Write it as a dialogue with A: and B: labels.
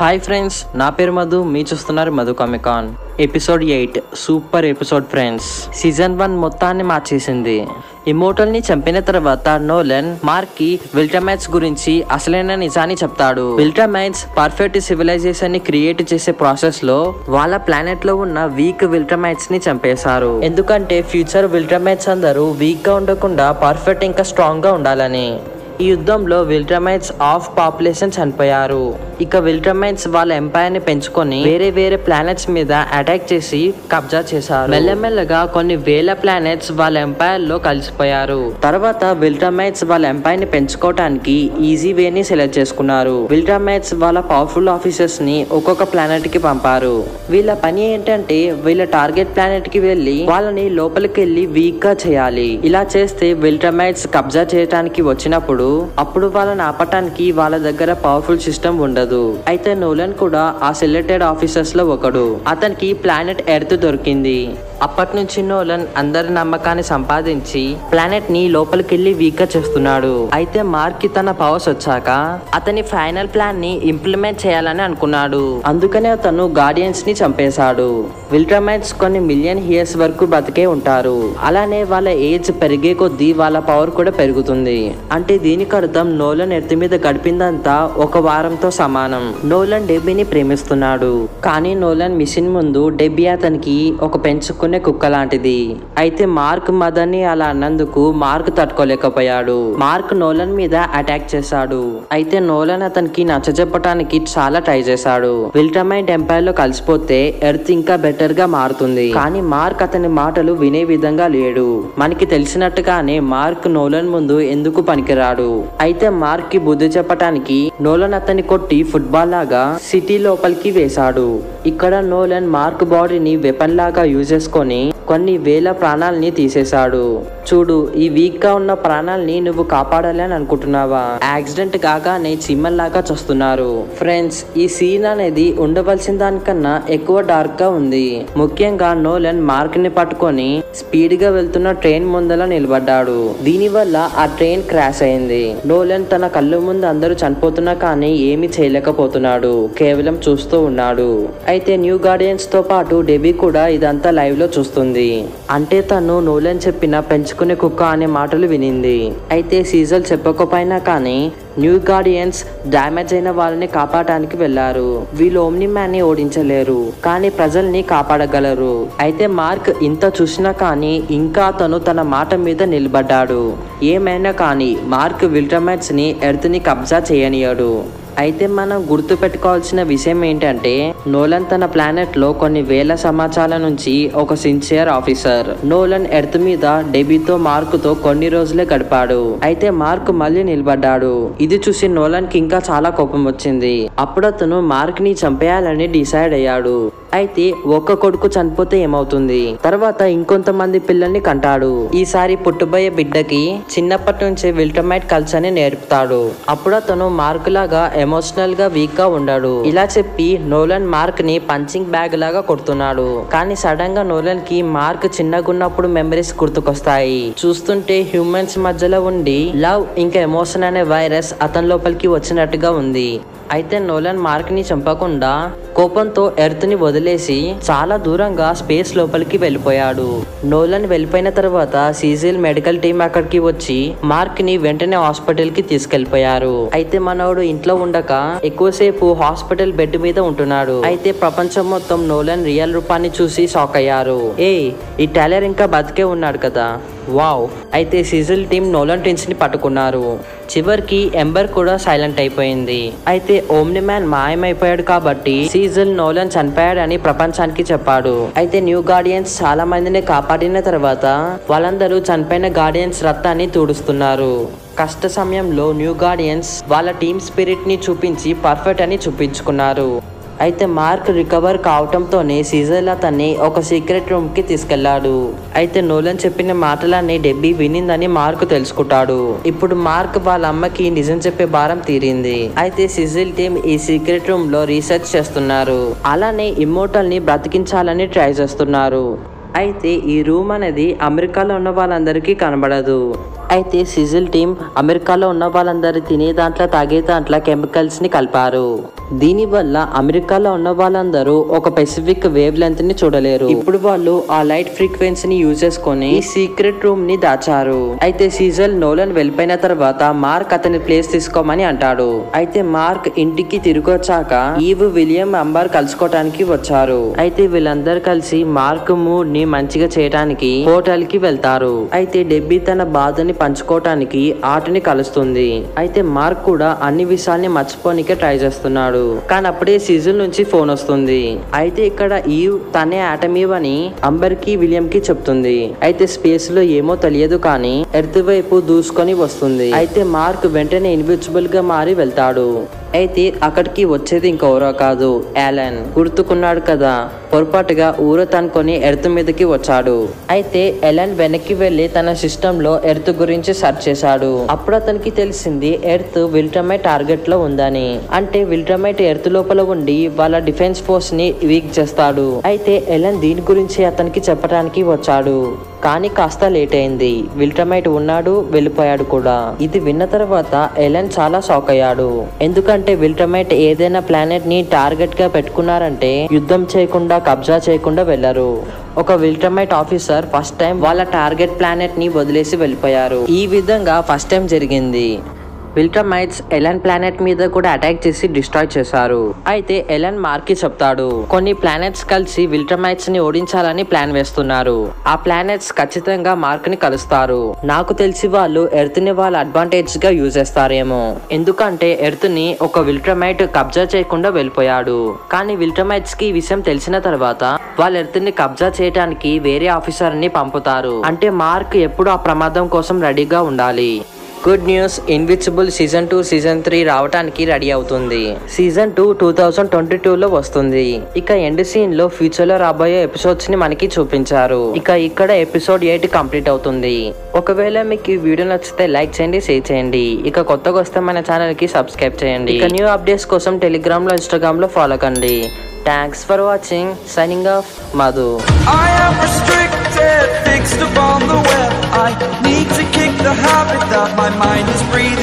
A: Hi friends నా పేరు మధు మీ చూస్తున్నారు Madhu Comic Con episode eight super episode friends season one మొత్తాన్ని మార్చేసింది ఇమోటల్ ని చంపిన తర్వాత నోలన్ మార్క్ కి విల్టమైట్స్ గురించి అసలైన నిజాన్ని చెప్తాడు విల్టమైట్స్ పర్ఫెక్ట్ సివిలైజేషన్ ని క్రియేట్ చేసే ప్రాసెస్ లో వాళ్ళ ప్లానెట్ లో ఉన్న వీక్ విల్టమైట్స్ ని చంపేశారు ఎందుకంటే ఫ్యూచర్ విల్టమైట్స్ అందరూ వీక్ గా ఉండకుండా పర్ఫెక్ట్ ఇంకా స్ట్రాంగ్ గా ఉండాలని ఈ యుద్ధంలో విల్టమైట్స్ ఆఫ్ పాపులేషన్ చనిపోయారు ఇక విల్టమైట్స్ వాళ్ళ ఎంపైర్ ని పెంచుకొని వేరే వేరే ప్లానెట్స్ మీద అటాక్ చేసి కబ్జా చేశారు మెల్లమెల్లగా కొన్ని వేల ప్లానెట్స్ వాళ్ళ ఎంపైర్ లో కలిసిపోయారు తర్వాత విల్టమైట్స్ వాళ్ళ ఎంపైర్ ని పెంచుకోవడానికి ఈజీ వే ని సెలెక్ట్ చేసుకున్నారు విల్టమైట్స్ వాళ్ళ పవర్ఫుల్ ఆఫీసర్స్ ని ఒక్కొక్క ప్లానెట్ కి పంపారు వీళ్ళ పని ఏంటంటే వీళ్ళ టార్గెట్ ప్లానెట్ కి వెళ్లి వాళ్ళని లోపలికి వెళ్లి వీక్ గా చేయాలి ఇలా చేస్తే విల్టమైట్స్ కబ్జా చేయడానికి వచ్చినప్పుడు అప్పుడు వాళ్ళని ఆపటానికి వాళ్ళ దగ్గర పవర్ఫుల్ సిస్టమ్ ఉండదు అయితే నోలన్ కూడా ఆ సెలెక్టెడ్ ఆఫీసర్స్ లో ఒకడు అతనికి ప్లానెట్ ఎర్త్ దొరికింది అప్పటి నుంచి నోలన్ అందరి నమ్మకాన్ని సంపాదించి ప్లానెట్ ని లోపలికి వెళ్లి వీక్ గా చేస్తున్నాడు అయితే మార్క్ కి తన పవర్స్ వచ్చాక అతని ఫైనల్ ప్లాన్ ని ఇంప్లిమెంట్ చేయాలని అనుకున్నాడు అందుకనే అతను గార్డియన్స్ ని చంపేశాడు విల్ట్రమైట్స్ కొన్ని మిలియన్ ఇయర్స్ వరకు బతికే ఉంటారు అలానే వాళ్ళ ఏజ్ పెరిగే కొద్దీ వాళ్ళ పవర్ కూడా పెరుగుతుంది అంటే దీనికి అర్థం నోలన్ ఎర్త్ మీద గడిపిందంతా ఒక వారంతో సమానం నోలన్ డెబ్బీని ప్రేమిస్తున్నాడు కానీ నోలన్ మిషన్ ముందు డెబ్బీ అతనికి ఒక పెంచుకునే కుక్క లాంటిది అయితే మార్క్ మదర్ ని అలా అన్నందుకు మార్క్ తట్టుకోలేకపోయాడు మార్క్ నోలన్ మీద అటాక్ చేశాడు అయితే నోలన్ అతనికి నచ్చజెప్పటానికి చాలా ట్రై చేశాడు విల్టమైట్ ఎంపైర్ లో కలిసిపోతే ఎర్త్ ఇంకా బెటర్ గా మారుతుంది కానీ మార్క్ అతని మాటలు వినే విధంగా లేడు మనకి తెలిసినట్టుగానే మార్క్ నోలన్ ముందు ఎందుకు పనికిరాడు అయితే మార్క్ కి బుద్ధి చెప్పటానికి నోలన్ అతన్ని కొట్టి ఫుట్బాల్ లాగా సిటీ లోపలికి వేశాడు ఇక్కడ నోలన్ మార్క్ బాడీని వెపన్ లాగా యూజ్ చేసుకొని కొన్ని వేల ప్రాణాలని తీసేశాడు చూడు ఈ వీక్ గా ఉన్న ప్రాణాలని నువ్వు కాపాడాలి అని అనుకుంటున్నావా యాక్సిడెంట్ కాగానే చిమ్మల్లాగా చస్తున్నారు ఫ్రెండ్స్ ఈ సీన్ అనేది ఉండవలసిన దానికన్నా ఎక్కువ డార్క్ గా ఉంది ముఖ్యంగా నోలన్ మార్క్ ని పట్టుకొని స్పీడ్ గా వెళ్తున్న ట్రైన్ ముందల నిలబడ్డాడు దీని వల్ల ఆ ట్రైన్ క్రాష్ అయింది నోలన్ తన కళ్ళు ముందు అందరూ చనిపోతున్నా కానీ ఏమీ చేయలేకపోతున్నాడు కేవలం చూస్తూ ఉన్నాడు అయితే న్యూ గార్డియన్స్ తో పాటు డెబీ కూడా ఇదంతా లైవ్ లో చూస్తుంది అంటే తను నోలన్ చెప్పిన పెంచుకునే కుక్క అనే మాటలు వినింది అయితే సీజల్ చెప్పకపోయినా కానీ న్యూ గార్డియన్స్ డ్యామేజ్ అయిన వాళ్ళని కాపాడటానికి వెళ్లారు వీళ్ళు ఓమ్ని మ్యాన్ ని ఓడించలేరు కానీ ప్రజల్ని కాపాడగలరు అయితే మార్క్ ఇంత చూసినా కానీ ఇంకా అతను తన మాట మీద నిలబడ్డాడు ఏమైనా కానీ మార్క్ విల్టమైట్స్ ని ఎర్త్ ని కబ్జా చేయనియాడు అయితే మనం గుర్తు పెట్టుకోవాల్సిన విషయం ఏంటంటే నోలన్ తన ప్లానెట్ లో కొన్ని వేల సంవత్సరాల నుంచి ఒక సిన్సియర్ ఆఫీసర్ నోలన్ ఎర్త్ మీద డెబీతో మార్క్ తో కొన్ని రోజులే గడిపాడు అయితే మార్క్ మళ్ళీ నిలబడ్డాడు ఇది చూసి నోలన్ కి ఇంకా చాలా కోపం వచ్చింది అప్పుడు అతను మార్క్ ని చంపేయాలని డిసైడ్ అయ్యాడు అయితే ఒక్క కొడుకు చనిపోతే ఏమవుతుంది తర్వాత ఇంకొంతమంది పిల్లల్ని కంటాడు ఈసారి పుట్టుబోయే బిడ్డకి చిన్నప్పటి నుంచే విల్టమైట్ కల్చర్ ని నేర్పుతాడు అప్పుడు అతను మార్క్ లాగా ఎమోషనల్ గా వీక్ గా ఉండాడు ఇలా చెప్పి నోలన్ మార్క్ ని పంచింగ్ బ్యాగ్ లాగా కొడుతున్నాడు కానీ సడన్ గా నోలన్ కి మార్క్ చిన్నగున్నప్పుడు మెమరీస్ గుర్తుకొస్తాయి చూస్తుంటే హ్యూమన్స్ మధ్యలో ఉండి లవ్ ఇంకా ఎమోషన్ అనే వైరస్ అతని లోపలికి వచ్చినట్టుగా ఉంది అయితే నోలన్ మార్క్ ని చంపకుండా కోపంతో ఎర్త్ ని వదిలేసి చాలా దూరంగా స్పేస్ లోపలికి వెళ్ళిపోయాడు నోలన్ వెళ్ళిపోయిన తర్వాత సీజిల్ మెడికల్ టీం అక్కడికి వచ్చి మార్క్ ని వెంటనే హాస్పిటల్ కి తీసుకెళ్లిపోయారు అయితే మనోడు ఇంట్లో ఉండక ఎక్కువసేపు హాస్పిటల్ బెడ్ మీద ఉంటున్నాడు అయితే ప్రపంచం మొత్తం నోలన్ రియల్ రూపాన్ని చూసి షాక్ అయ్యారు ఏ ఈ టైలర్ ఇంకా బతికే ఉన్నాడు కదా వావ్ అయితే సీజిల్ టీం నోలన్ టిన్స్ ని పట్టుకున్నారు చివరికి ఎంబర్ కూడా సైలెంట్ అయిపోయింది అయితే ఓమ్ని మ్యాన్ మాయమైపోయాడు కాబట్టి సీజల్ నోలన్ చనిపోయాడని ప్రపంచానికి చెప్పాడు అయితే న్యూ గార్డియన్స్ చాలా మందిని కాపాడిన తర్వాత వాళ్ళందరూ చనిపోయిన గార్డియన్స్ రక్తాన్ని తుడుస్తున్నారు కష్ట సమయంలో న్యూ గార్డియన్స్ వాళ్ళ టీమ్ స్పిరిట్ ని చూపించి పర్ఫెక్ట్ అని చూపించుకున్నారు అయితే మార్క్ రికవర్ కావటంతోనే సీజర్ అతన్ని ఒక సీక్రెట్ రూమ్ కి తీసుకెళ్లాడు అయితే నోలన్ చెప్పిన మాటలన్నీ డెబ్బీ వినిందని మార్క్ తెలుసుకుంటాడు ఇప్పుడు మార్క్ వాళ్ళ అమ్మకి నిజం చెప్పే భారం తీరింది అయితే సిజిల్ టీమ్ ఈ సీక్రెట్ రూమ్ లో రీసెర్చ్ చేస్తున్నారు అలానే ఇమ్మోటల్ ని బ్రతికించాలని ట్రై చేస్తున్నారు అయితే ఈ రూమ్ అనేది అమెరికాలో ఉన్న వాళ్ళందరికీ కనబడదు అయితే సిజిల్ టీం అమెరికాలో ఉన్న వాళ్ళందరూ తినే దాంట్లో తాగే దాంట్లో కెమికల్స్ ని కలిపారు దీని వల్ల అమెరికాలో ఉన్న వాళ్ళందరూ ఒక పెసిఫిక్ వేవ్ లెంత్ ని చూడలేరు ఇప్పుడు వాళ్ళు ఆ లైట్ ఫ్రీక్వెన్సీని యూజ్ చేసుకొని ఈ సీక్రెట్ రూమ్ ని దాచారు అయితే సీజన్ నోలన్ వెళ్ళిపోయిన తర్వాత మార్క్ అతని ప్లేస్ తీసుకోమని అంటాడు అయితే మార్క్ ఇంటికి తిరిగి వచ్చాక ఈవ్ విలియం అంబర్ కలుసుకోవటానికి వచ్చారు అయితే వీళ్ళందరూ కలిసి మార్క్ మూడ్ ని మంచిగా చేయడానికి హోటల్ కి వెళ్తారు అయితే డెబ్బీ తన బాధని పంచుకోవటానికి ఆటని కలుస్తుంది అయితే మార్క్ కూడా అన్ని విషయాల్ని మర్చిపోనికే ట్రై చేస్తున్నాడు కానీ అప్పుడే సీజన్ నుంచి ఫోన్ వస్తుంది అయితే ఇక్కడ ఈవ్ తనే ఆటమీవ్ అని అంబర్ కి విలియం కి చెప్తుంది అయితే స్పేస్ లో ఏమో తెలియదు కానీ ఎర్త్ వైపు దూసుకొని వస్తుంది అయితే మార్క్ వెంటనే ఇన్విజిబుల్ గా మారి వెళ్తాడు అయితే అక్కడికి వచ్చేది ఇంకెవరో కాదు యాలన్ గుర్తుకున్నాడు కదా పొరపాటుగా ఊరతనుకొని ఎర్త్ మీదకి వచ్చాడు అయితే ఎలన్ వెనక్కి వెళ్లి తన సిస్టమ్ లో ఎర్త్ గురించి సెర్చ్ చేశాడు అప్పుడు అతనికి తెలిసింది ఎర్త్ విల్టమైట్ టార్గెట్ లో ఉందని అంటే విల్టమైట్ ఎర్త్ లోపల ఉండి వాళ్ళ డిఫెన్స్ ఫోర్స్ ని వీక్ చేస్తాడు అయితే ఎలన్ దీని గురించి అతనికి చెప్పడానికి వచ్చాడు కానీ కాస్త లేట్ అయింది విల్టమైట్ ఉన్నాడు వెళ్ళిపోయాడు కూడా ఇది విన్న తర్వాత ఎలన్ చాలా షాక్ అయ్యాడు ఎందుకంటే విల్టమైట్ ఏదైనా ప్లానెట్ ని టార్గెట్ గా పెట్టుకున్నారంటే యుద్ధం చేయకుండా కబ్జా చేయకుండా వెళ్లరు ఒక విల్టమైట్ ఆఫీసర్ ఫస్ట్ టైం వాళ్ళ టార్గెట్ ప్లానెట్ ని వదిలేసి వెళ్ళిపోయారు ఈ విధంగా ఫస్ట్ టైం జరిగింది విల్టమైట్స్ ఎలన్ ప్లానెట్ మీద కూడా అటాక్ చేసి డిస్ట్రాయ్ చేశారు అయితే ఎలన్ మార్క్ కి చెప్తాడు కొన్ని ప్లానెట్స్ కలిసి విల్టమైట్స్ ని ఓడించాలని ప్లాన్ వేస్తున్నారు ఆ ప్లానెట్స్ ఖచ్చితంగా మార్క్ ని కలుస్తారు నాకు తెలిసి వాళ్ళు ఎర్త్ ని వాళ్ళ అడ్వాంటేజ్ గా యూజ్ చేస్తారేమో ఎందుకంటే ఎర్త్ ని ఒక విల్టమైట్ కబ్జా చేయకుండా వెళ్ళిపోయాడు కానీ విల్టమైట్స్ కి ఈ విషయం తెలిసిన తర్వాత వాళ్ళ ఎర్త్ ని కబ్జా చేయడానికి వేరే ఆఫీసర్ ని పంపుతారు అంటే మార్క్ ఎప్పుడు ఆ ప్రమాదం కోసం రెడీగా ఉండాలి good news Invincible season two season three రావడానికి రెడీ అవుతుంది season two two thousand twenty two లో వస్తుంది ఇక ఎండ్ సీన్ లో ఫ్యూచర్ లో రాబోయే ఎపిసోడ్స్ ని మనకి చూపించారు ఇక ఇక్కడ ఎపిసోడ్ ఎయిట్ కంప్లీట్ అవుతుంది ఒకవేళ మీకు ఈ వీడియో నచ్చితే లైక్ చేయండి షేర్ చేయండి ఇక కొత్తగా వస్తే మన ఛానల్ కి సబ్స్క్రైబ్ చేయండి ఇక న్యూ అప్డేట్స్ కోసం టెలిగ్రామ్ లో ఇన్స్టాగ్రామ్ లో ఫాలో కండి thanks for watching signing off Madhu
B: I am restricted, fixed upon the web. I need to kick the habit that my mind is breathing.